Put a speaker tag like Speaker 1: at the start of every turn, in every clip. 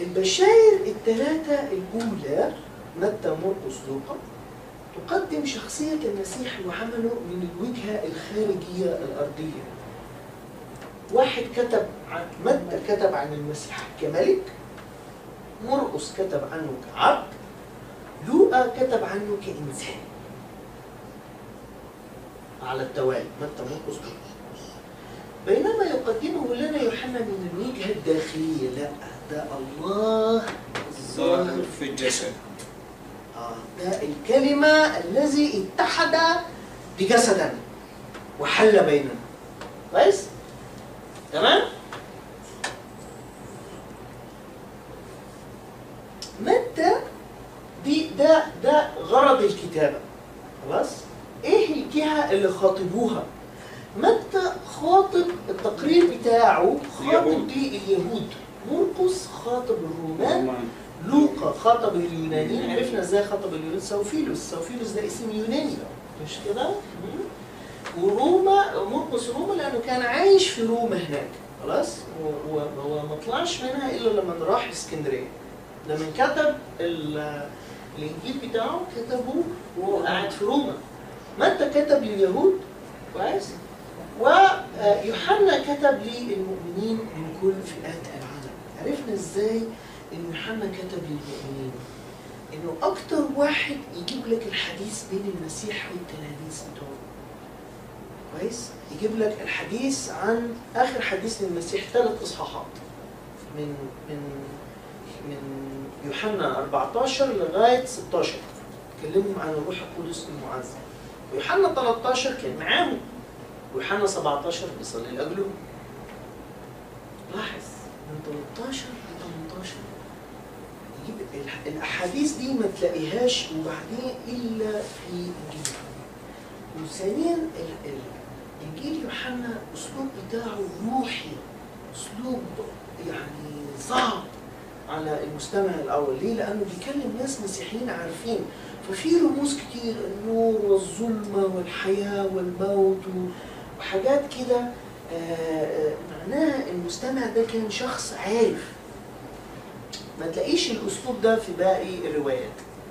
Speaker 1: البشاير الثلاثة الأولى متى مرقس لوقا تقدم شخصية المسيح وعمله من الوجهة الخارجية الأرضية واحد كتب عن متى كتب عن المسيح كملك مرقس كتب عنه كعبد لوقا كتب عنه كإنسان على التوالي متى مرقس لوقا بينما يقدمه لنا يوحنا من الوجهة الداخلية لا ده الله
Speaker 2: ظاهر في الجسد
Speaker 1: آه، ده الكلمة الذي اتحد بجسدا وحل بيننا كويس؟ تمام؟ متى دي ده ده غرض الكتابة خلاص؟ ايه الجهة اللي خاطبوها؟ متى خاطب التقرير بتاعه خاطب
Speaker 2: اليهود.
Speaker 1: لليهود مرقس خاطب الرومان
Speaker 2: رومان.
Speaker 1: لوقا خاطب اليونانيين عرفنا ازاي خاطب اليونان سوفيلوس سوفيلوس ده اسم يوناني مش كده مم. وروما مرقس روما لانه كان عايش في روما هناك خلاص و- وهو ما طلعش منها الا لما راح اسكندريه لما كتب ال- الانجيل بتاعه كتبه وهو قاعد في روما متى كتب لليهود كويس ويوحنا كتب للمؤمنين من كل فئات العالم عرفنا ازاي ان يوحنا كتب للمؤمنين انه اكتر واحد يجيب لك الحديث بين المسيح والتلاميذ بتوعه كويس يجيب لك الحديث عن اخر حديث للمسيح ثلاث اصحاحات من من من يوحنا 14 لغايه 16 كلمهم عن الروح القدس المعزز ويوحنا 13 كان معاهم ويوحنا 17 بيصلي لاجلهم لاحظ من 13 ل 18 يجيب الح- الاحاديث دي ما تلاقيهاش وبعدين الا في انجيل يوحنا وثانيا ال- ال- انجيل يوحنا اسلوب بتاعه روحي اسلوب يعني صعب على المستمع الاول ليه؟ لانه بيكلم ناس مسيحيين عارفين ففي رموز كتير النور والظلمه والحياه والموت و- وحاجات كده آه، آه، معناها المستمع ده كان شخص عارف ما تلاقيش الاسلوب ده في باقي الروايات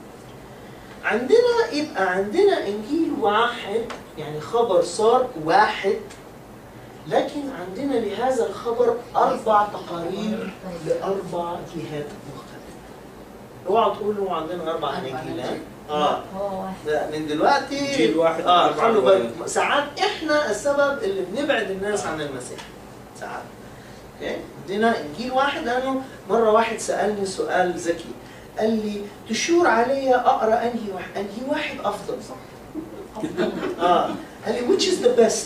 Speaker 1: عندنا يبقى عندنا انجيل واحد يعني خبر صار واحد لكن عندنا لهذا الخبر اربع تقارير لاربع جهات مختلفه اوعى تقولوا عندنا اربع اناجيل اه
Speaker 3: هو واحد
Speaker 1: لا من دلوقتي
Speaker 2: جيل واحد
Speaker 1: اه
Speaker 2: أربع
Speaker 1: خلوا
Speaker 2: روايات.
Speaker 1: بالكم ساعات احنا السبب اللي بنبعد الناس عن المسيح ساعات اوكي عندنا انجيل واحد لانه مره واحد سالني سؤال ذكي قال لي تشور علي اقرا انهي واحد انهي واحد افضل اه قال لي which is the best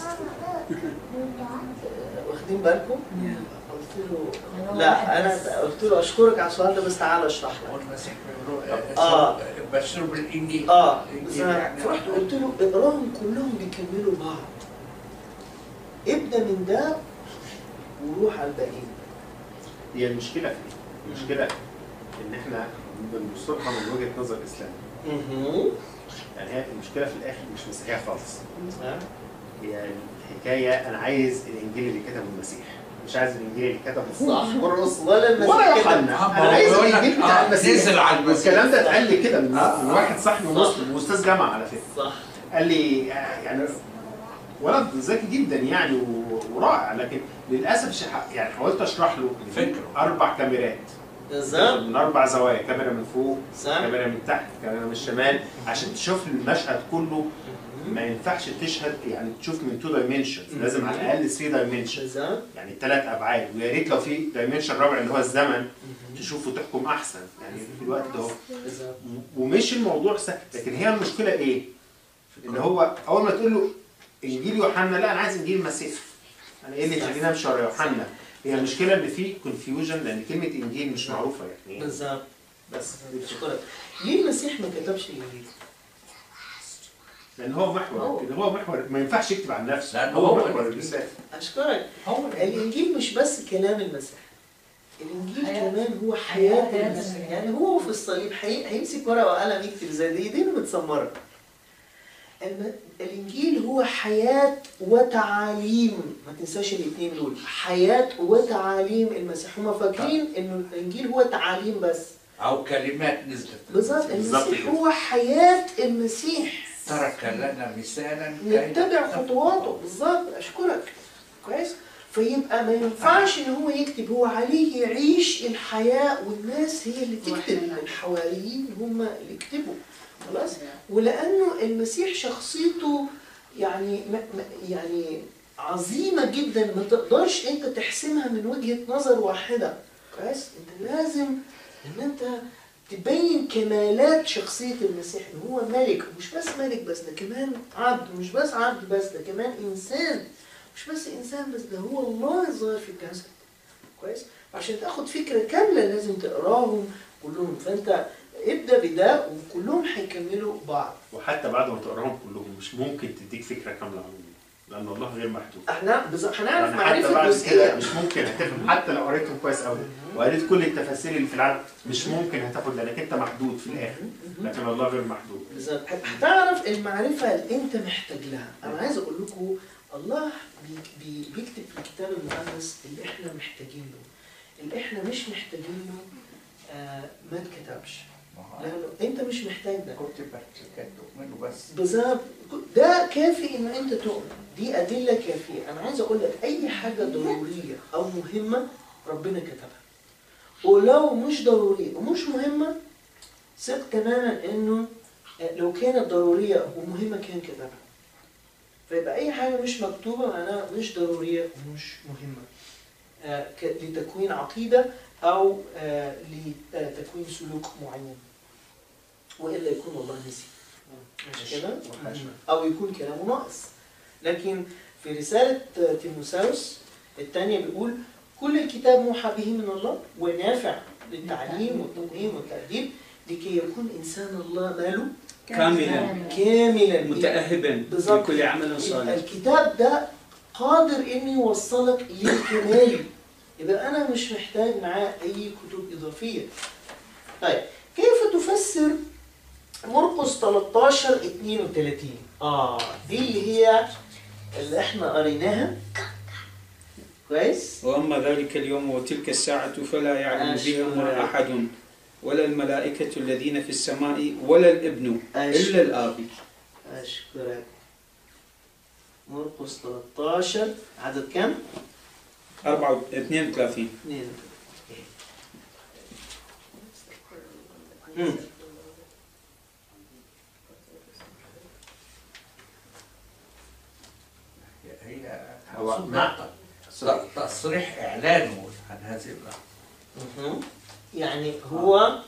Speaker 1: آه، واخدين بالكم قلت له
Speaker 3: يعني هو
Speaker 1: لا
Speaker 3: واحد
Speaker 1: انا
Speaker 3: بس.
Speaker 1: قلت له اشكرك على السؤال ده بس تعال اشرح لك
Speaker 4: والمسيح
Speaker 1: آه.
Speaker 4: بشروا بالانجيل
Speaker 1: اه
Speaker 4: الإنجيل
Speaker 1: بس
Speaker 4: يعني
Speaker 1: أنا فرحت قلت له اقراهم كلهم بيكملوا بعض ابدا من ده وروح على الباقيين
Speaker 5: هي المشكله في ايه؟ المشكله ان احنا بنبص لها من وجهه نظر اسلامي
Speaker 1: اها
Speaker 5: يعني هي المشكله في الاخر مش مسيحيه خالص
Speaker 1: آه.
Speaker 5: هي الحكايه انا عايز الانجيل اللي كتبه المسيح مش عايز الانجيل اللي كتبه
Speaker 1: صح مرقص ولا المسيح
Speaker 5: ولا
Speaker 1: كده.
Speaker 5: يوحنا
Speaker 4: آه،
Speaker 5: انا عايز
Speaker 4: بقول لك،
Speaker 5: الانجيل بتاع
Speaker 4: آه،
Speaker 5: المسيح
Speaker 4: نزل على المسيح.
Speaker 5: والكلام ده اتقال لي كده من
Speaker 4: آه،
Speaker 5: من
Speaker 4: آه.
Speaker 5: واحد صاحبي مسلم واستاذ جامعه على فكره
Speaker 1: صح
Speaker 5: قال لي آه، يعني ولد ذكي جدا يعني و- ورائع لكن للاسف ش- يعني حاولت اشرح له إن في
Speaker 4: فكره.
Speaker 5: اربع كاميرات
Speaker 1: بالظبط
Speaker 5: من اربع زوايا كاميرا من فوق
Speaker 1: صح
Speaker 5: كاميرا من تحت كاميرا من الشمال عشان تشوف المشهد كله ما ينفعش تشهد يعني تشوف من تو دايمنشنز لازم على الاقل 3 دايمنشنز
Speaker 1: بالظبط
Speaker 5: يعني ثلاث ابعاد ويا ريت لو في دايمنشن رابع اللي هو الزمن تشوفه تحكم احسن يعني في الوقت ده هو.
Speaker 1: بالظبط
Speaker 5: ومش الموضوع سهل لكن هي المشكله ايه؟ ان هو اول ما تقول له انجيل يوحنا لا انا عايز انجيل المسيح انا ايه اللي يخليني امشي ورا يوحنا؟ هي المشكله ان في كونفيوجن لان كلمه انجيل مش معروفه يعني إيه؟
Speaker 1: بالظبط
Speaker 5: بس
Speaker 1: اشكرك ليه المسيح ما كتبش الانجيل؟
Speaker 5: لان هو محور
Speaker 3: هو.
Speaker 5: إن هو محور ما ينفعش يكتب عن نفسه
Speaker 4: لأن
Speaker 5: هو
Speaker 4: هو
Speaker 5: محور
Speaker 4: اللي-
Speaker 5: الرساله
Speaker 1: اشكرك
Speaker 4: هو
Speaker 1: الانجيل مش بس كلام المسيح الانجيل
Speaker 3: حياة.
Speaker 1: كمان هو حياه
Speaker 3: حياة
Speaker 1: المسيح يعني هو في الصليب حي... هيمسك ورقه وقلم يكتب زي دي ايدينه متسمره الم- الانجيل هو حياه وتعاليم ما تنساش الاثنين دول حياه وتعاليم المسيح هم فاكرين انه الانجيل هو تعاليم بس
Speaker 3: أو كلمات نزلت
Speaker 1: بالظبط
Speaker 5: بالظبط
Speaker 1: المسيح
Speaker 5: كده.
Speaker 1: هو حياه المسيح
Speaker 3: ترك لنا مثالا
Speaker 1: نتبع خطواته بالظبط اشكرك كويس فيبقى ما ينفعش ان هو يكتب هو عليه يعيش الحياه والناس هي اللي تكتب الحواريين هم اللي يكتبوا خلاص ولانه المسيح شخصيته يعني ما ما- يعني عظيمه جدا ما تقدرش انت تحسمها من وجهه نظر واحده كويس انت لازم ان انت تبين كمالات شخصية المسيح ان هو ملك مش بس ملك بس ده كمان عبد مش بس عبد بس ده كمان انسان مش بس انسان بس ده هو الله الظاهر في الجسد كويس عشان تاخد فكرة كاملة لازم تقراهم كلهم فانت ابدا بده وكلهم هيكملوا بعض
Speaker 5: وحتى بعد ما تقراهم كلهم مش ممكن تديك فكره كامله عنهم لان الله غير محدود
Speaker 1: احنا بز- هنعرف
Speaker 5: يعني حتى
Speaker 1: معرفة
Speaker 5: بعد
Speaker 1: جزئية
Speaker 5: كده مش ممكن هتفهم حتى لو قريتهم كويس قوي وقريت كل التفاسير اللي في العالم مش ممكن هتاخد لانك انت محدود في الاخر لكن الله غير محدود
Speaker 1: بالظبط هتعرف المعرفة اللي انت محتاج لها انا عايز اقول لكم الله بي- بي- بيكتب في الكتاب المقدس اللي احنا محتاجين له اللي احنا مش محتاجين له آه ما اتكتبش لانه انت مش محتاج ده
Speaker 3: كتبت لكي تؤمنوا بس
Speaker 1: بالظبط ده كافي ان انت تؤمن دي ادله كافيه انا عايز اقول لك اي حاجه ضروريه او مهمه ربنا كتبها ولو مش ضروريه ومش مهمه ثق تماما انه لو كانت ضروريه ومهمه كان كتبها فيبقى اي حاجه مش مكتوبه معناها مش ضروريه ومش مهمه آه، ك- لتكوين عقيده او آه، لتكوين سلوك معين والا يكون الله نسي مش كده؟
Speaker 5: وحاشا.
Speaker 1: او يكون كلامه ناقص لكن في رساله تيموساوس الثانيه بيقول كل الكتاب موحى به من الله ونافع للتعليم والتقويم والتأديب لكي يكون انسان الله ماله
Speaker 2: كاملا
Speaker 1: كاملا
Speaker 2: متأهبا
Speaker 1: بالظبط.
Speaker 2: لكل عمل صالح
Speaker 1: الكتاب ده قادر انه يوصلك للكمال يبقى انا مش محتاج معاه اي كتب اضافيه طيب كيف تفسر مرقس 13 32 اه دي اللي هي اللي احنا قريناها كويس
Speaker 2: وأما ذلك اليوم وتلك الساعة فلا يعلم بهم ولا أحد ولا الملائكة الذين في السماء ولا الابن إلا الآب
Speaker 1: اشكرك مرقس 13 عدد كم؟
Speaker 2: 4 32
Speaker 1: اثنين مم.
Speaker 3: هي
Speaker 5: هو
Speaker 3: مقصود
Speaker 5: مع-
Speaker 3: ت- تصريح إعلانه عن هذه اللحظة
Speaker 1: مهم. يعني هو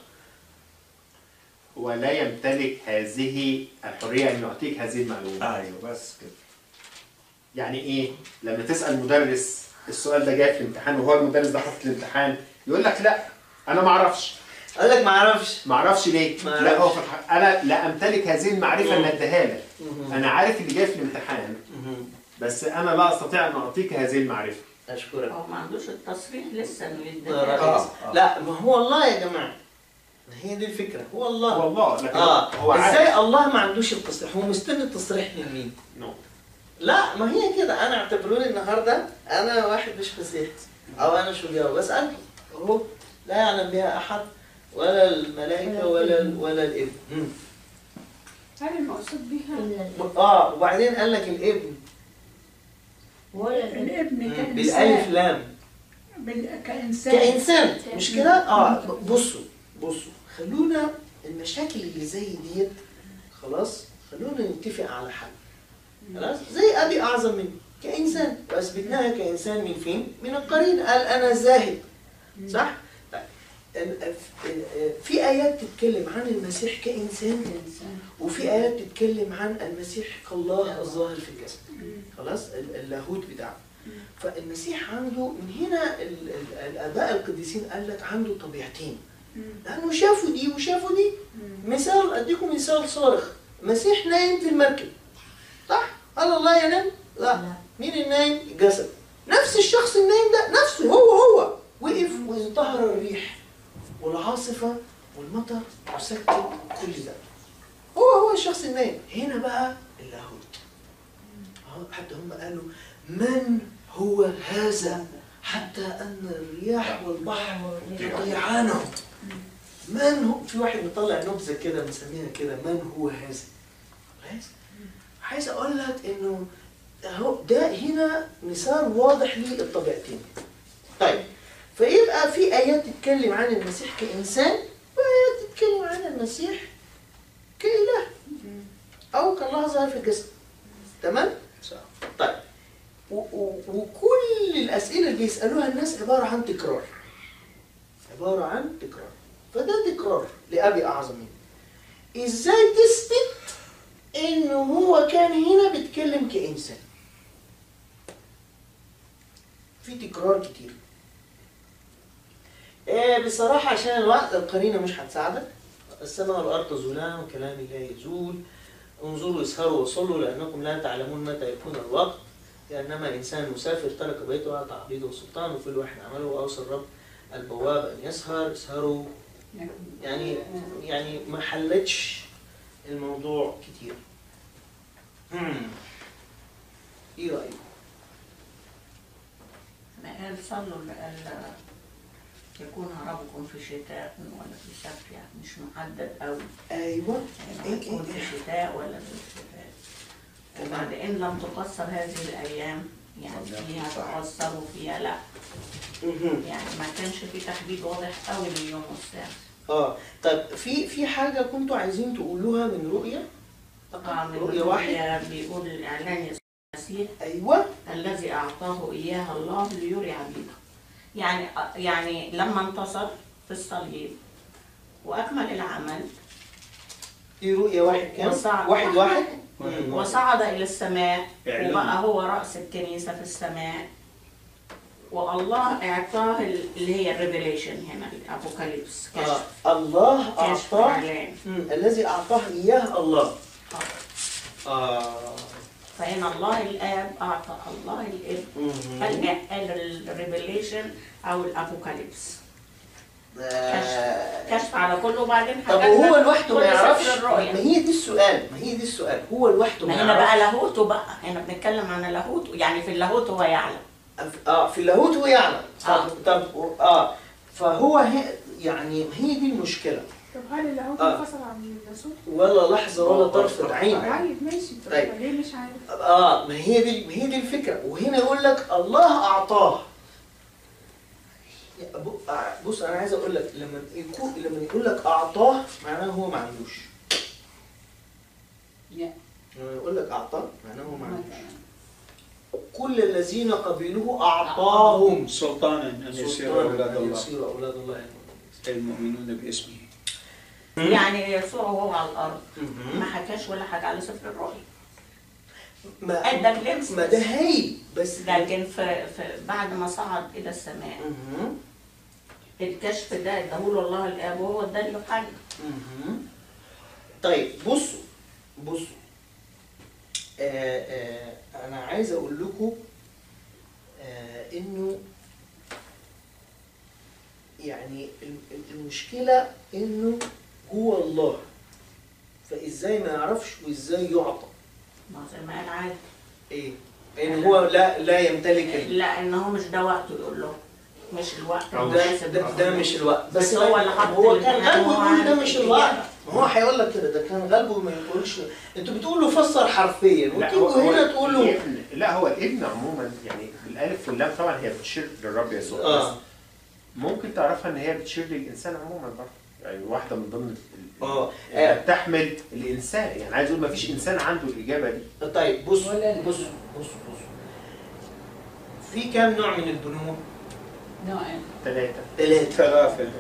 Speaker 5: ولا يمتلك هذه الحريه ان يعطيك هذه المعلومه
Speaker 3: أيوه بس كده
Speaker 5: يعني ايه لما تسال مدرس السؤال ده جاي في الامتحان وهو المدرس ده حاطط الامتحان يقول لك لا انا ما اعرفش
Speaker 1: قال لك ما اعرفش
Speaker 5: ما اعرفش ليه
Speaker 1: ما
Speaker 5: لا هو
Speaker 1: أعرفش.
Speaker 5: في الحق انا لا امتلك هذه المعرفه ان اديها لك
Speaker 1: مهم.
Speaker 5: انا عارف اللي جاي في الامتحان
Speaker 1: مهم.
Speaker 5: بس انا لا استطيع ان اعطيك هذه المعرفه
Speaker 1: اشكرك
Speaker 4: هو ما عندوش التصريح لسه انه
Speaker 1: آه،
Speaker 4: يديها
Speaker 3: آه، آه.
Speaker 1: لا ما هو الله يا جماعه هي دي الفكره هو الله
Speaker 5: هو الله لكن
Speaker 1: اه
Speaker 5: هو
Speaker 1: ازاي
Speaker 5: عارف
Speaker 1: الله ما عندوش التصريح هو مستني التصريح من مين
Speaker 5: نو.
Speaker 1: لا ما هي كده انا اعتبروني النهارده انا واحد مش مسيحي او انا شجاع بسالكم اهو لا يعلم بها احد ولا الملائكه ولا ولا الابن مم.
Speaker 6: هل المقصود بها
Speaker 1: اه وبعدين قال لك الابن
Speaker 4: ولا
Speaker 6: الابن
Speaker 1: مم.
Speaker 6: كإنسان
Speaker 1: بالالف لام
Speaker 6: بال- كإنسان
Speaker 1: كإنسان مش كده؟ اه بصوا بصوا خلونا المشاكل اللي زي ديت خلاص خلونا نتفق على حل خلاص زي ابي اعظم مني كانسان واثبتناها كانسان من فين؟ من القرين قال انا زاهد صح؟ طيب ال- ال- في ايات تتكلم عن المسيح كانسان وفي ايات تتكلم عن المسيح كالله الظاهر في الجسد خلاص ال- اللاهوت بتاعه فالمسيح عنده من هنا ال- ال- الاباء القديسين قال لك عنده طبيعتين لانه شافوا دي وشافوا دي مثال اديكم مثال صارخ المسيح نايم في المركب صح هل الله ينام لا مين النايم الجسد نفس الشخص النايم ده نفسه هو هو وقف وانتهر الريح والعاصفه والمطر وسكت كل ده هو هو الشخص النائم هنا بقى اللاهوت أهو حتى هم قالوا من هو هذا حتى ان الرياح والبحر يطيعانه من هو في واحد مطلع نبذه كده مسميها كده من هو هذا كويس؟ عايز اقول لك انه اهو ده هنا مثال واضح للطبيعتين طيب فيبقى في ايات تتكلم عن المسيح كانسان وايات تتكلم عن المسيح كاله او كالله ظاهر في الجسد تمام
Speaker 2: صح
Speaker 1: طيب و- و- وكل الاسئله اللي بيسالوها الناس عباره عن تكرار عباره عن تكرار فده تكرار لابي اعظم مني ازاي تثبت انه هو كان هنا بيتكلم كانسان في تكرار كتير آه بصراحة عشان الوقت القرينة مش هتساعدك السماء والأرض زولان وكلام الله يزول انظروا اسهروا وصلوا لأنكم لا تعلمون متى يكون الوقت لأنما إنسان مسافر ترك بيته وأعطى عبيده السلطان وكل واحد عمله وأوصى الرب البواب أن يسهر اسهروا يعني يعني ما حلتش الموضوع كتير مم. ايه رأيك؟
Speaker 4: أنا قال صلوا لأن يكون ربكم في شتاء ولا في صيف يعني مش محدد قوي
Speaker 1: ايوه
Speaker 4: يعني يكون في شتاء ولا في شتاء وبعدين لم تقصر هذه الأيام يعني فيها تقصر وفيها لا
Speaker 1: مهم.
Speaker 4: يعني ما كانش في تحديد واضح قوي لليوم والساعة
Speaker 1: اه طيب في في حاجة كنتوا عايزين تقولوها من رؤية؟
Speaker 4: طبعا من
Speaker 1: رؤية واحد
Speaker 4: الرؤيا بيقول الإعلان يسوع المسيح
Speaker 1: ايوه
Speaker 4: الذي أعطاه إياها الله ليري عبيده يعني يعني لما انتصر في الصليب وأكمل العمل
Speaker 1: دي رؤية واحد كام؟
Speaker 4: وصعد-
Speaker 1: واحد واحد؟
Speaker 2: واحد
Speaker 1: مم.
Speaker 4: وصعد إلى السماء
Speaker 2: إعلان.
Speaker 4: وبقى هو رأس الكنيسة في السماء والله اعطاه ال- اللي هي الريفيليشن هنا الابوكاليبس كشف
Speaker 1: آه. الله
Speaker 4: كشف
Speaker 1: أعطاه
Speaker 4: اعلان
Speaker 1: مم. الذي أعطاه إياه الله
Speaker 4: آه.
Speaker 1: آه
Speaker 4: فهنا الله الاب اعطى الله الابن
Speaker 1: مم.
Speaker 4: الريفيليشن او الابوكاليبس
Speaker 1: آه.
Speaker 4: كشف على كله وبعدين
Speaker 1: طب
Speaker 4: حاجات
Speaker 1: وهو
Speaker 4: بقى
Speaker 1: لوحده
Speaker 4: كل
Speaker 1: ما يعرفش
Speaker 4: سفر الرؤيا.
Speaker 1: ما هي دي السؤال ما هي دي السؤال هو لوحده ما
Speaker 4: ما هنا بقى
Speaker 1: يعرفش
Speaker 4: لاهوته بقى هنا بنتكلم عن لاهوته يعني في اللاهوت هو يعلم
Speaker 1: اه في اللاهوت هو يعلم طب
Speaker 4: آه.
Speaker 1: طب اه فهو هي يعني هي دي المشكله
Speaker 6: طب هل اللاهوت
Speaker 1: آه.
Speaker 6: انفصل عن الرسول؟
Speaker 1: ولا لحظه ولا طرفه عين
Speaker 6: طيب ماشي طب
Speaker 1: طيب.
Speaker 6: ليه مش عارف؟
Speaker 1: اه ما هي دي ما هي دي الفكره وهنا يقول لك الله اعطاه يا أبو- آه، بص انا عايز اقول لك لما يكون لما يقول لك اعطاه معناه هو ما عندوش
Speaker 6: لا.
Speaker 1: لما يقول لك اعطاه معناه هو ما عندوش كل الذين قبلوه اعطاهم
Speaker 2: سلطانا أن يصيروا
Speaker 1: سلطانا
Speaker 2: أولاد
Speaker 1: أن
Speaker 2: الله
Speaker 1: يصيروا اولاد الله
Speaker 2: المؤمنون باسمه
Speaker 4: يعني يسوع وهو على الارض
Speaker 1: مهم.
Speaker 4: ما حكاش ولا حاجه على سفر الرؤيا
Speaker 1: ما
Speaker 4: ادى جلمس
Speaker 1: ما ده هايل بس
Speaker 4: لكن في, في بعد ما صعد الى السماء
Speaker 1: مهم.
Speaker 4: الكشف ده اداهوله الله الاب وهو اداه ليوحنا
Speaker 1: مهم. طيب بصوا بصوا آه آه انا عايز اقول لكم آه انه يعني الم- المشكله انه هو الله فازاي ما يعرفش وازاي يعطى
Speaker 4: ما زي ما قال عادي
Speaker 1: ايه ان هو لا لا يمتلك ال-
Speaker 4: لا ان هو مش ده وقته يقول له مش الوقت
Speaker 5: أو
Speaker 1: ده,
Speaker 4: المناسب
Speaker 1: ده, ده مش الوقت
Speaker 4: بس هو اللي حط
Speaker 1: هو كان
Speaker 4: الامتحان
Speaker 1: غالبه
Speaker 4: وهو
Speaker 1: يقول ده
Speaker 4: عارف
Speaker 1: مش
Speaker 4: الإجابة.
Speaker 1: الوقت ما هو هيقول لك كده ده كان غالبه ما يقولش انتوا بتقولوا فسر حرفيا
Speaker 5: لا هو
Speaker 1: وتيجوا
Speaker 5: هو
Speaker 1: هنا تقولوا
Speaker 5: الابن لا هو الابن عموما يعني بالالف واللام طبعا هي بتشير للرب يسوع
Speaker 1: اه
Speaker 5: بس ممكن تعرفها ان هي بتشير للانسان عموما برضه يعني واحده من ضمن ال- ال-
Speaker 1: اه
Speaker 5: اللي
Speaker 1: آه.
Speaker 5: بتحمل الانسان يعني عايز اقول ما فيش انسان عنده الاجابه دي
Speaker 1: طيب بص
Speaker 6: ولا لا.
Speaker 1: بص بص بص في كام نوع من البنوة؟
Speaker 6: نوعين
Speaker 5: ثلاثه
Speaker 1: ثلاثة
Speaker 2: ثلاثة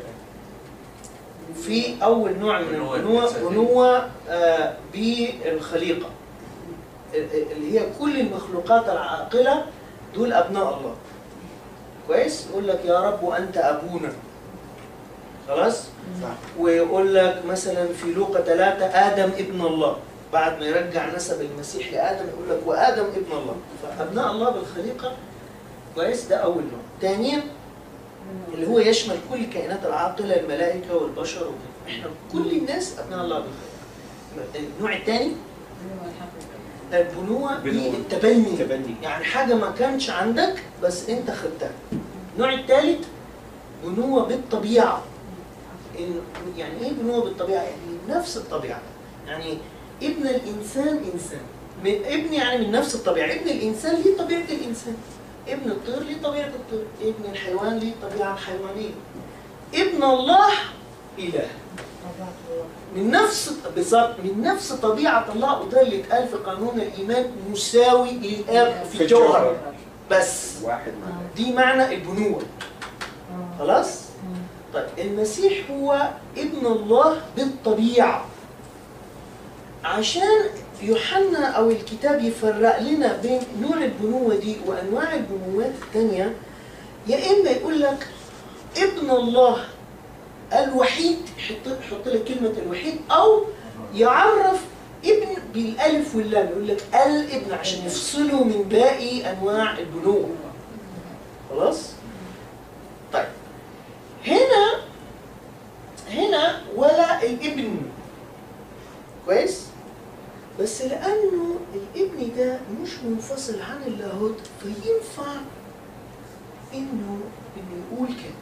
Speaker 1: في أول نوع من
Speaker 3: بنوة
Speaker 1: البنوة
Speaker 3: الجسدية.
Speaker 1: بنوة آه بالخليقة ال- ال- اللي هي كل المخلوقات العاقلة دول أبناء الله كويس؟ يقول لك يا رب وأنت أبونا خلاص؟ ويقول لك مثلا في لوقا ثلاثة آدم ابن الله بعد ما يرجع نسب المسيح لآدم يقول لك وآدم ابن الله فأبناء الله بالخليقة كويس ده أول نوع ثانيا اللي هو يشمل كل الكائنات العاقلة الملائكة والبشر وكده احنا كل الناس أبناء الله بالخليقة النوع الثاني
Speaker 6: هو الحقيقة.
Speaker 1: البنوة
Speaker 2: بنوة.
Speaker 1: بالتبني
Speaker 2: تبني
Speaker 1: يعني حاجة ما كانش عندك بس انت خدتها النوع الثالث بنوة بالطبيعة ال- يعني ايه بنوة بالطبيعة؟ يعني نفس الطبيعة يعني ابن الإنسان إنسان من ابن يعني من نفس الطبيعة ابن الإنسان ليه طبيعة الإنسان ابن الطير ليه طبيعة الطير ابن الحيوان ليه طبيعة الحيوانية ابن الله إله من نفس بالظبط من نفس طبيعة الله وده اللي اتقال في قانون الإيمان مساوي للآب في الجوهر بس
Speaker 5: واحد مع
Speaker 1: دي معنى البنوة خلاص؟ طيب المسيح هو ابن الله بالطبيعة عشان يوحنا أو الكتاب يفرق لنا بين نوع البنوة دي وأنواع البنوات التانية يا إما يقول لك ابن الله الوحيد يحط يحط لك كلمة الوحيد أو يعرف ابن بالألف واللام يقول لك الابن عشان يفصله من باقي أنواع البنوة خلاص؟ طيب هنا هنا ولا الابن كويس؟ بس لأنه الابن ده مش منفصل عن اللاهوت فينفع إنه إنه يقول كده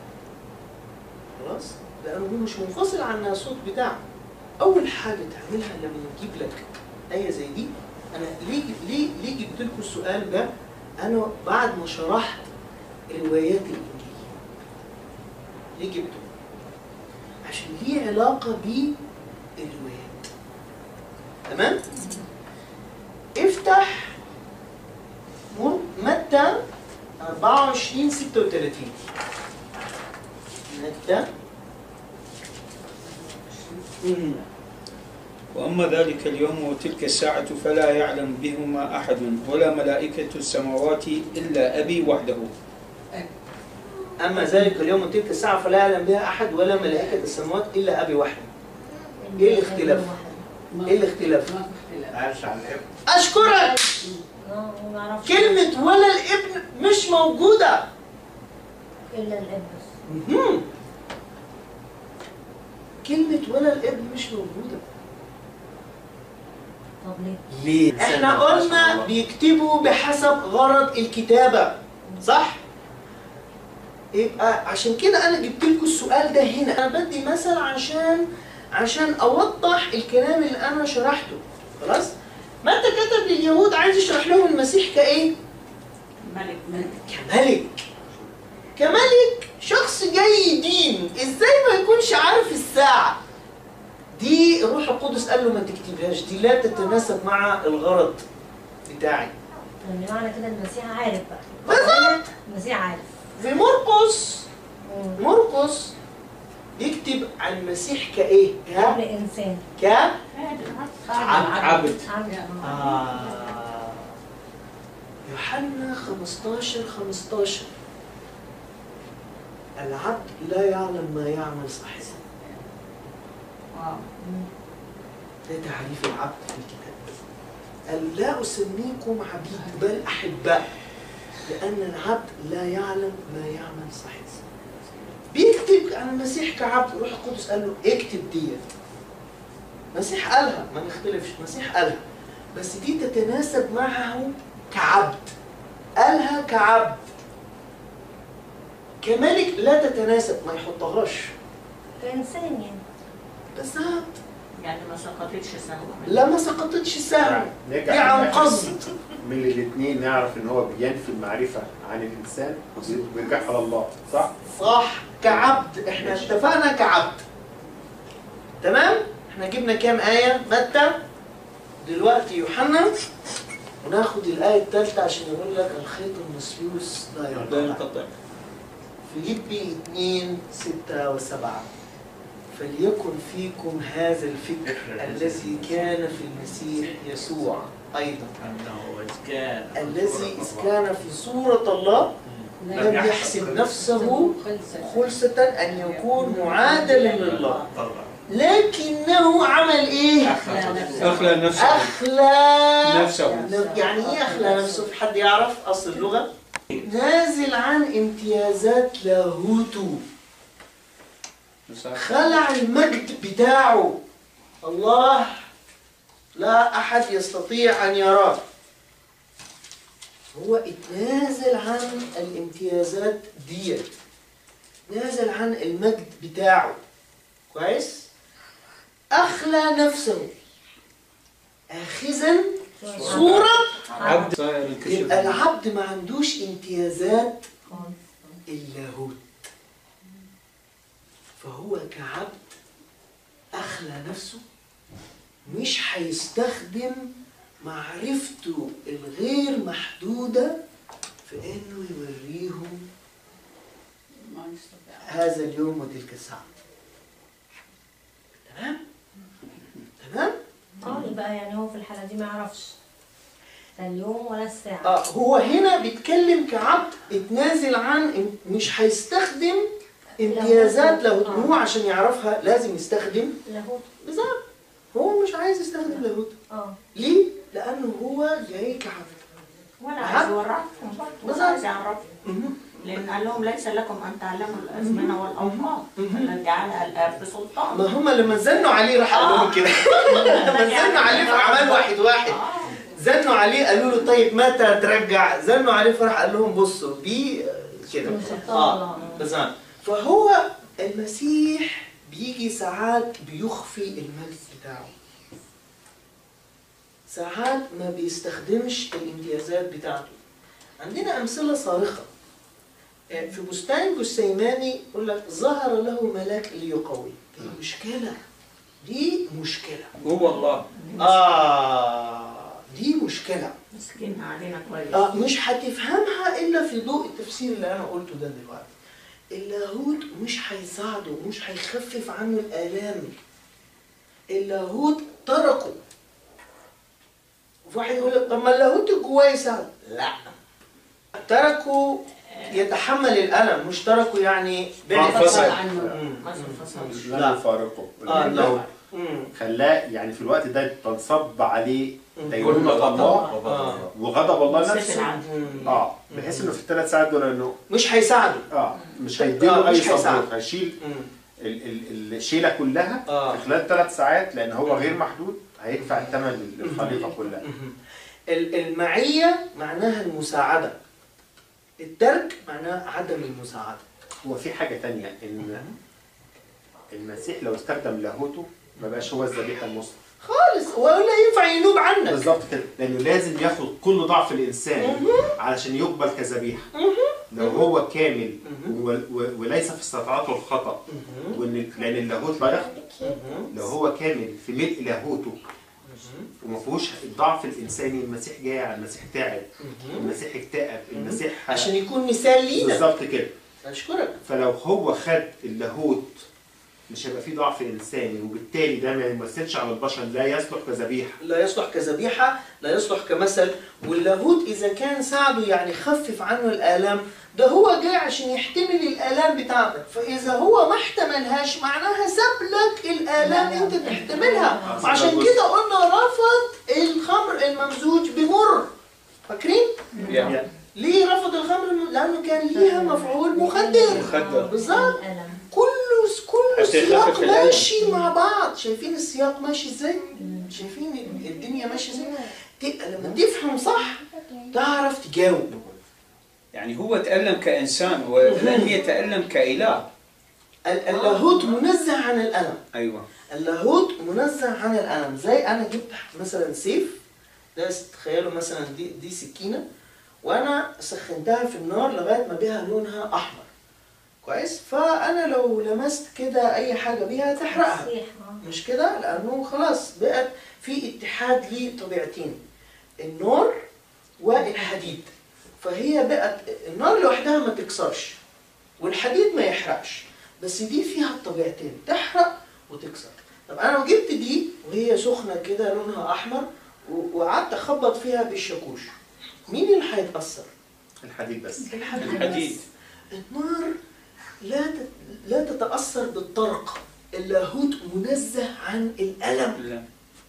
Speaker 1: خلاص؟ لأنه هو مش منفصل عن الناسوت بتاعه أول حاجة تعملها لما نجيب لك آية زي دي أنا ليه ليه ليه جبت لكم السؤال ده؟ أنا بعد ما شرحت روايات الإنجيل ليه جبته؟ عشان ليه علاقة بالروايات تمام؟ افتح مر- متى 24 36 متى مم.
Speaker 2: وأما ذلك اليوم وتلك الساعة فلا يعلم بهما أحد ولا ملائكة السماوات إلا أبي وحده
Speaker 1: أما ذلك اليوم وتلك الساعة فلا يعلم بها أحد ولا ملائكة السماوات إلا أبي وحده إيه الاختلاف؟
Speaker 6: ما-
Speaker 1: إيه الاختلاف؟
Speaker 6: ما في اختلاف
Speaker 3: قالش على الابن
Speaker 1: أشكرك كلمة ولا الابن مش موجودة
Speaker 7: إلا الإب بس
Speaker 1: مهم. كلمة ولا الابن مش موجودة
Speaker 7: طب ليه؟
Speaker 1: ليه؟ احنا قلنا بيكتبوا بحسب غرض الكتابة صح؟ يبقى عشان كده انا جبت لكم السؤال ده هنا انا بدي مثل عشان عشان اوضح الكلام اللي انا شرحته خلاص؟ ما انت كتب لليهود عايز يشرح لهم المسيح كايه؟
Speaker 4: ملك
Speaker 6: ملك.
Speaker 1: كملك كملك شخص جاي يدين ازاي ما يكونش عارف الساعة دي الروح القدس قال له ما تكتبهاش دي لا تتناسب مع الغرض بتاعي
Speaker 7: يعني معنى كده المسيح عارف بقى
Speaker 1: بالظبط.
Speaker 7: المسيح عارف
Speaker 1: في مرقس
Speaker 7: مم.
Speaker 1: مرقس بيكتب عن المسيح كايه
Speaker 7: ابن
Speaker 1: ك
Speaker 7: إنسان
Speaker 1: ك
Speaker 2: عبد
Speaker 7: عبد
Speaker 1: آه. يوحنا 15 15 العبد لا يعلم ما يعمل صاحبه
Speaker 4: واو
Speaker 1: ده تعريف العبد في الكتاب قال لا أسميكم عبيد بل أحباء لأن العبد لا يعلم ما يعمل صاحبه بيكتب عن المسيح كعبد روح القدس قال له اكتب ديت المسيح قالها ما نختلفش المسيح قالها بس دي تتناسب معه كعبد قالها كعبد كملك لا تتناسب ما يحطهاش
Speaker 7: كإنسان يعني
Speaker 1: بالظبط
Speaker 4: يعني ما سقطتش سهوة
Speaker 1: لا ما سقطتش سهل
Speaker 5: نرجع
Speaker 1: دي عن
Speaker 5: في الآخر
Speaker 1: قصد
Speaker 5: من الاثنين نعرف ان هو بينفي المعرفه عن الانسان وبيرجعها على الله صح؟
Speaker 1: صح كعبد احنا اتفقنا كعبد تمام احنا جبنا كام آية متى دلوقتي يوحنا وناخد الآية الثالثة عشان يقول لك الخيط المسلوس لا
Speaker 2: لا
Speaker 1: ينقطع
Speaker 2: ينقطع
Speaker 1: فيليبي 2 6 و7 فليكن فيكم هذا الفكر الذي كان في المسيح يسوع أيضا
Speaker 3: انه اذ كان
Speaker 1: الذي إذ كان في صورة الله لم يحسب نفسه خلصة أن يكون معادلا لله
Speaker 3: طلع
Speaker 1: لكنه عمل إيه؟
Speaker 2: أخلى نفسه
Speaker 1: أخلى
Speaker 2: نفسه
Speaker 1: يعني إيه أخلى نفسه؟ في حد يعرف أصل اللغة؟ نازل عن امتيازات لاهوته خلع المجد بتاعه الله لا أحد يستطيع أن يراه هو اتنازل عن الامتيازات ديت نازل عن المجد بتاعه كويس أخلى نفسه آخذا صورة
Speaker 2: عبد صاير الكشف
Speaker 1: يبقى العبد ما عندوش امتيازات اللاهوت فهو كعبد أخلى نفسه مش هيستخدم معرفته الغير محدودة في إنه يوريهم
Speaker 6: ما يستطيع
Speaker 1: هذا اليوم وتلك الساعة تمام؟ تمام؟
Speaker 7: اه يبقى يعني هو في الحالة دي ما يعرفش لا اليوم ولا الساعة
Speaker 1: آه هو هنا بيتكلم كعبد اتنازل عن مش هيستخدم امتيازات لاهوت
Speaker 7: آه.
Speaker 1: هو عشان يعرفها لازم يستخدم
Speaker 7: لاهوت
Speaker 1: بالظبط هو مش عايز يستخدم لاهوت
Speaker 7: اه
Speaker 1: ليه؟ لأنه هو جاي كعبد
Speaker 4: ولا عايز يورطهم برضه
Speaker 1: بالظبط.
Speaker 4: ولا عايز يعرفهم لأن قال لهم ليس لكم أن تعلموا الأزمنة والأوقات التي جعلها الآب بسلطان
Speaker 1: ما هم لما زنوا عليه راح قال لهم كده لما زنوا عليه في أعمال واحد واحد
Speaker 4: آه.
Speaker 1: زنوا عليه قالوا له طيب متى ترجع زنوا عليه فراح قال لهم بصوا دي كده
Speaker 7: من سلطان
Speaker 1: اه
Speaker 7: الله.
Speaker 1: بالظبط فهو المسيح بيجي ساعات بيخفي المجد بتاعه ساعات ما بيستخدمش الامتيازات بتاعته عندنا أمثلة صارخة آه، في بستان جسيماني يقول لك ظهر له ملاك ليقوي دي مشكلة دي مشكلة
Speaker 2: هو الله
Speaker 1: آه دي مشكلة
Speaker 4: مسكين علينا كويس
Speaker 1: آه مش هتفهمها إلا في ضوء التفسير اللي أنا قلته ده دلوقتي اللاهوت مش هيساعده مش هيخفف عنه الآلام اللاهوت تركه واحد يقول لك طب ما اللاهوت جواه يساعد لا تركه يتحمل الألم مش تركه يعني بعد
Speaker 2: انفصل
Speaker 6: عنه
Speaker 1: مم.
Speaker 4: ما تنفصلش
Speaker 5: لا
Speaker 1: لا.
Speaker 5: يفارقه
Speaker 1: آه
Speaker 5: لو
Speaker 1: لا مم.
Speaker 5: خلاه يعني في الوقت ده تنصب عليه
Speaker 1: مم.
Speaker 5: دينونة الله
Speaker 1: آه.
Speaker 5: وغضب الله
Speaker 4: سيف
Speaker 5: نفسه
Speaker 4: العدل.
Speaker 1: مم.
Speaker 5: اه بحيث انه في الثلاث ساعات دول انه
Speaker 1: مش هيساعده
Speaker 5: اه مش
Speaker 1: آه،
Speaker 5: هيديله
Speaker 1: مش
Speaker 5: اي
Speaker 1: هيساعده.
Speaker 5: صبر هيشيل
Speaker 1: مم.
Speaker 5: ال- ال- الشيله كلها
Speaker 1: آه.
Speaker 5: في خلال ثلاث ساعات لان هو غير محدود هيدفع الثمن للخليقه كلها
Speaker 1: مهم. ال- المعية معناها المساعدة الترك معناه عدم المساعدة
Speaker 5: هو في حاجه تانية ان المسيح لو استخدم لاهوته ما بقاش هو الذبيحه المصلح
Speaker 1: خالص ولا ينفع ينوب عنك
Speaker 5: بالظبط كده لانه لازم ياخد كل ضعف الانسان علشان يقبل كذبيحه لو هو كامل و- و- وليس في استطاعته الخطا وان لان اللاهوت لا يخطئ لو هو كامل في ملء لاهوته وما فيهوش الضعف الانساني المسيح جاع المسيح تعب المسيح اكتئب المسيح
Speaker 1: عشان يكون مثال لينا
Speaker 5: بالظبط كده
Speaker 1: أشكرك
Speaker 5: فلو هو خد اللاهوت مش هيبقى فيه ضعف انساني وبالتالي ده ما يمثلش على البشر لا يصلح كذبيحه
Speaker 1: لا يصلح كذبيحة لا يصلح كمثل واللاهوت إذا كان ساعده يعني خفف عنه الآلام ده هو جاي عشان يحتمل الآلام بتاعتك فإذا هو ما احتملهاش معناها ساب لك الآلام أنت تحتملها عشان كده قلنا رفض الخمر الممزوج بمر فاكرين؟
Speaker 2: يعني
Speaker 1: ليه رفض الخمر الم- لأنه كان ليها مفعول مخدر
Speaker 2: مخدر.
Speaker 1: بالظبط
Speaker 7: الألم
Speaker 1: كله كله
Speaker 2: حتى
Speaker 1: سياق
Speaker 2: يخفف الألم.
Speaker 1: ماشي مع بعض شايفين السياق ماشي ازاي شايفين الدنيا ماشيه ازاي ت- لما تفهم صح تعرف تجاوب
Speaker 2: يعني هو تألم كإنسان ولم يتألم كإله
Speaker 1: ال- اللاهوت منزه عن الالم
Speaker 2: أيوة
Speaker 1: اللاهوت منزه عن الالم زي انا جبت مثلا سيف ده تخيلوا مثلا دي دي سكينه وانا سخنتها في النار لغايه ما بها لونها احمر كويس فانا لو لمست كده اي حاجه بيها تحرقها
Speaker 7: صيح اه
Speaker 1: مش كده لانه خلاص بقت في اتحاد لطبيعتين النار والحديد فهي بقت النار لوحدها ما تكسرش والحديد ما يحرقش بس دي فيها الطبيعتين تحرق وتكسر طب انا لو جبت دي وهي سخنه كده لونها احمر و- وقعدت اخبط فيها بالشاكوش مين اللي هيتاثر
Speaker 5: الحديد بس
Speaker 2: الحديد
Speaker 1: النار لا تت- لا تتاثر بالطرق اللاهوت منزه عن الالم
Speaker 2: لا.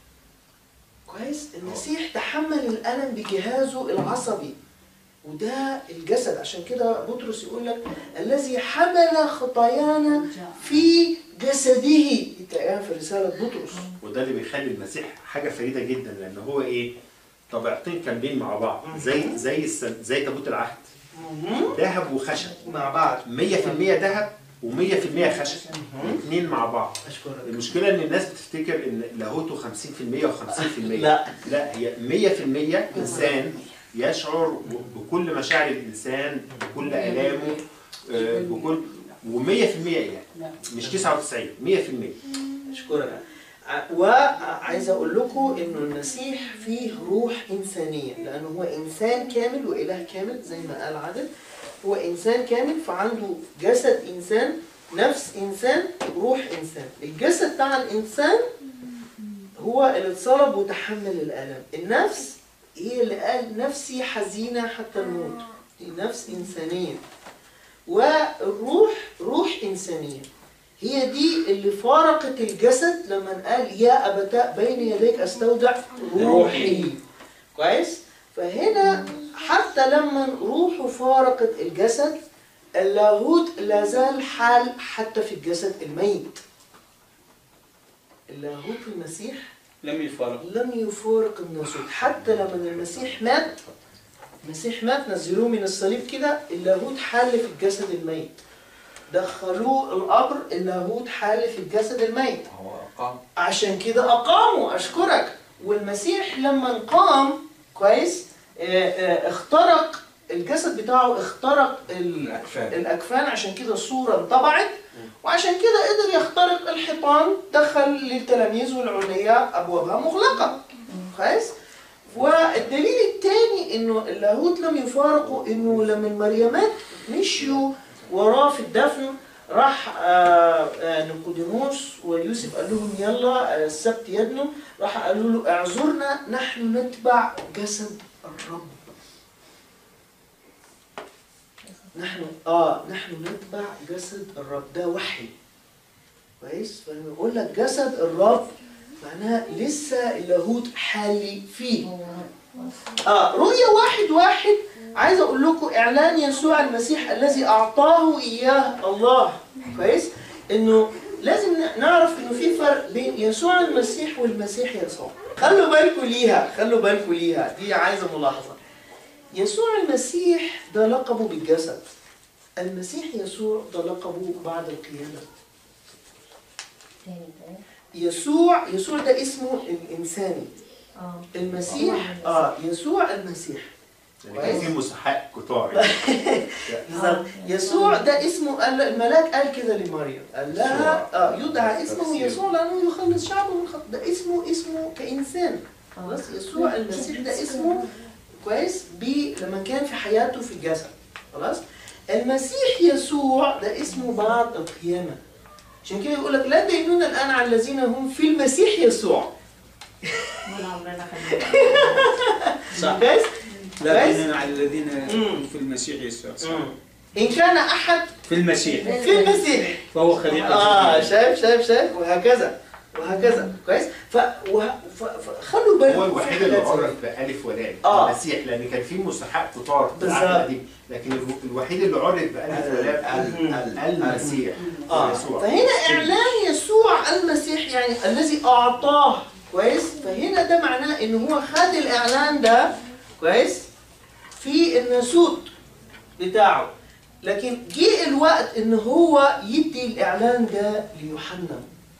Speaker 1: كويس المسيح تحمل الألم بجهازه العصبي وده الجسد عشان كده بطرس يقول لك الذي حمل خطايانا في جسده تلاقيها في الرسالة رسالة بطرس
Speaker 5: وده اللي بيخلي المسيح حاجه فريده جدا لان هو ايه طبيعتين كاملين مع بعض زي زي الس- زي تابوت العهد ذهب وخشب
Speaker 1: مع بعض
Speaker 5: 100% ذهب و100% خشب الاثنين مع بعض
Speaker 1: أشكرك
Speaker 5: المشكله ان الناس بتفتكر ان لاهوته 50% و50%
Speaker 1: لا.
Speaker 5: لا هي 100% انسان يشعر ب- بكل مشاعر الانسان بكل الامه آه، بكل و100% يعني مش 99 100%
Speaker 1: أشكرك ع- وعايز أقول لكم إنه المسيح فيه روح إنسانية لأنه هو إنسان كامل وإله كامل زي ما قال عادل هو إنسان كامل فعنده جسد إنسان نفس إنسان روح إنسان الجسد بتاع الإنسان هو اللي اتصلب وتحمل الألم النفس هي اللي قال نفسي حزينة حتى الموت دي نفس إنسانية والروح روح إنسانية هي دي اللي فارقت الجسد لما قال يا أبتاء بين يديك أستودع روحي كويس فهنا حتى لما روحه فارقت الجسد اللاهوت لا زال حال حتى في الجسد الميت اللاهوت المسيح
Speaker 2: لم يفارق
Speaker 1: لم يفارق الناسوت حتى لما المسيح مات المسيح مات نزلوه من الصليب كده اللاهوت حال في الجسد الميت دخلوه القبر اللاهوت حال في الجسد الميت
Speaker 3: هو أقام
Speaker 1: عشان كده أقاموا أشكرك والمسيح لما قام كويس آه، آه، اخترق الجسد بتاعه اخترق ال-
Speaker 3: الأكفان.
Speaker 1: الأكفان عشان كده الصورة انطبعت وعشان كده قدر يخترق الحيطان دخل للتلاميذ والعليا أبوابها مغلقة كويس والدليل الثاني انه اللاهوت لم يفارقوا انه لما المريمات مشيوا وراه في الدفن راح آه، آه، نيقوديموس ويوسف قال لهم يلا آه، السبت يدنو راح قالوا له اعذرنا نحن نتبع جسد الرب نحن اه نحن نتبع جسد الرب ده وحي كويس فلما يقول لك جسد الرب معناها لسه اللاهوت حالي فيه اه رؤية واحد واحد عايز اقول لكم اعلان يسوع المسيح الذي اعطاه اياه الله كويس انه لازم نعرف انه في فرق بين يسوع المسيح والمسيح يسوع خلوا بالكم ليها خلوا بالكم ليها دي عايزه ملاحظه يسوع المسيح ده لقبه بالجسد المسيح يسوع ده لقبه بعد القيامه
Speaker 7: تاني تاني
Speaker 1: يسوع يسوع ده اسمه الانساني
Speaker 7: اه
Speaker 1: المسيح اه يسوع المسيح
Speaker 5: يعني كان في مسحاء كتار يعني.
Speaker 1: بالظبط يسوع ده اسمه قال الملاك قال كده لمريم قال لها اه يدعى اسمه يسوع لانه يخلص شعبه من الخط ده اسمه اسمه كانسان خلاص يسوع المسيح ده اسمه كويس بي لما كان في حياته في الجسد خلاص المسيح يسوع ده اسمه بعد القيامه عشان كده يقول لك لا دينون الان على الذين هم في المسيح يسوع
Speaker 4: ولا عمرنا خلينا
Speaker 1: صح كويس
Speaker 2: لا
Speaker 1: كويس؟
Speaker 2: ديننا على الذين
Speaker 1: مم.
Speaker 2: هم في المسيح يسوع صح.
Speaker 1: ان كان احد
Speaker 2: في المسيح
Speaker 1: في المسيح
Speaker 2: فهو خليقة
Speaker 1: اه
Speaker 2: جديدة.
Speaker 1: شايف شايف شايف وهكذا وهكذا كويس ف... وه... ف... فخلوا بالكم
Speaker 5: هو
Speaker 1: في
Speaker 5: الوحيد
Speaker 1: حاجات
Speaker 5: اللي
Speaker 1: زي
Speaker 5: عرف
Speaker 1: دي.
Speaker 5: بألف ولام
Speaker 1: آه.
Speaker 5: المسيح لأن كان في مسحاء كتار في
Speaker 1: بالظبط.
Speaker 5: العهد القديم لكن الو- الوحيد اللي عرف بألف ولام
Speaker 1: مم.
Speaker 5: ال- المسيح
Speaker 1: اه
Speaker 5: يسوع
Speaker 1: فهنا اعلان يسوع المسيح يعني الذي اعطاه كويس فهنا ده معناه ان هو خد الاعلان ده كويس في الناسوت بتاعه لكن جه الوقت ان هو يدي الاعلان ده ليوحنا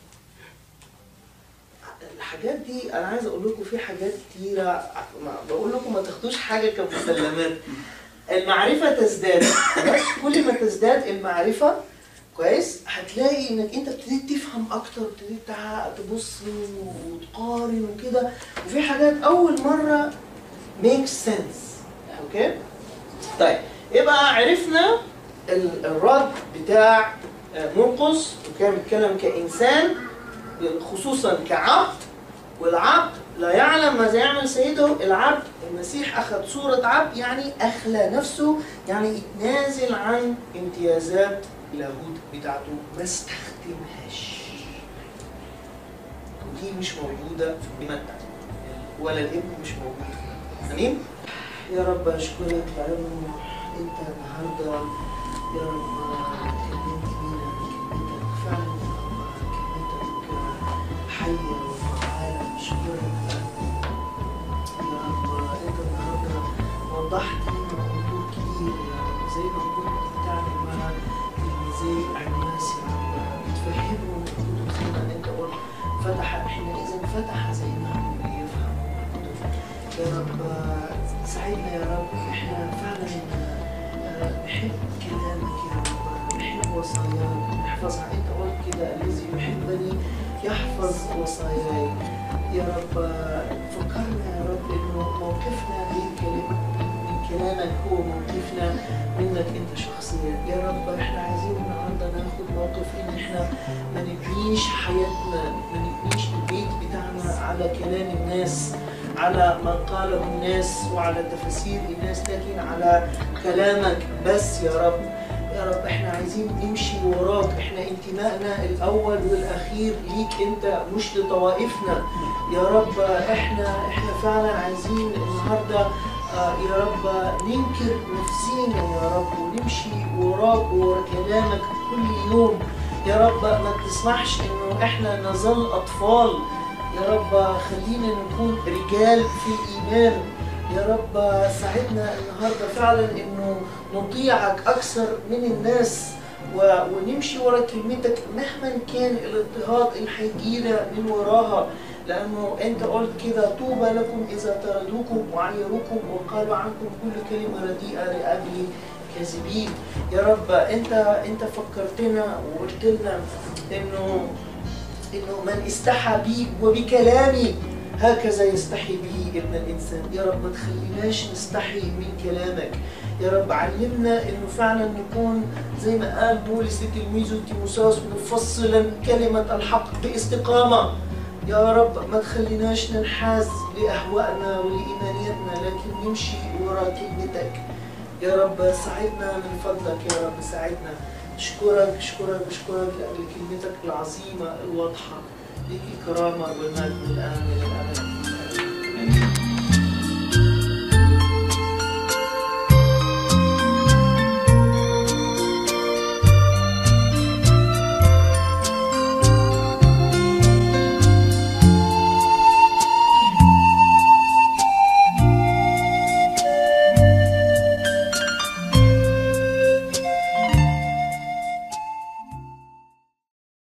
Speaker 1: الحاجات دي انا عايز اقول لكم في حاجات كتيره ما- بقول لكم ما تاخدوش حاجه كمسلمات المعرفه تزداد خلاص كل ما تزداد المعرفه كويس هتلاقي انك انت ابتديت تفهم اكتر ابتديت تع- تبص وتقارن وكده وفي حاجات اول مره ميك سنس اوكي طيب يبقى عرفنا ال- الرد بتاع آه، مرقس وكان بيتكلم كانسان خصوصا كعبد والعبد لا يعلم ماذا يعمل سيده العبد المسيح أخذ صورة عبد يعني أخلى نفسه يعني اتنازل عن امتيازات اللاهوت بتاعته ما استخدمهاش ودي مش موجودة في متى ولا الابن مش موجود امين يا رب اشكرك لانه انت النهارده يا رب كلمت بينا كلمتك فعلا يا رب كلمتك فتح حينئذ فتح ذهنهم ليفهموا يا رب آه، ساعدنا يا رب احنا فعلا آه، نحب كلامك يا رب نحب وصاياك نحفظها انت قلت كده الذي يحبني يحفظ وصاياي يا رب آه، فكرنا يا رب انه موقفنا من كلمة من كلامك هو موقفنا منك انت شخصيا يا رب احنا عايزين النهارده ناخد موقف ان احنا ما نبنيش حياتنا ما نبنيش البيت بتاعنا على كلام الناس على ما قاله الناس وعلى تفاسير الناس لكن على كلامك بس يا رب يا رب احنا عايزين نمشي وراك احنا انتمائنا الاول والاخير ليك انت مش لطوائفنا يا رب احنا احنا فعلا عايزين النهارده آه، يا رب ننكر نفسينا يا رب ونمشي وراك ورا كلامك كل يوم يا رب ما تسمحش انه احنا نظل اطفال يا رب خلينا نكون رجال في الايمان يا رب ساعدنا النهارده فعلا انه نطيعك اكثر من الناس و- ونمشي ورا كلمتك مهما كان الاضطهاد اللي هيجينا من وراها لانه انت قلت كده طوبى لكم اذا طردوكم وعيروكم وقالوا عنكم كل كلمه رديئه لاجل كاذبين يا رب انت انت فكرتنا وقلت لنا انه انه من استحى بي وبكلامي هكذا يستحي به ابن الانسان يا رب ما تخليناش نستحي من كلامك يا رب علمنا انه فعلا نكون زي ما قال بولس لتلميذه تيموساوس مفصلا كلمه الحق باستقامه يا رب ما تخليناش ننحاز لاهوائنا ولايمانياتنا لكن نمشي وراء كلمتك يا رب ساعدنا من فضلك يا رب ساعدنا اشكرك اشكرك اشكرك لاجل كلمتك العظيمه الواضحه ليك الكرامه والمجد الان والابد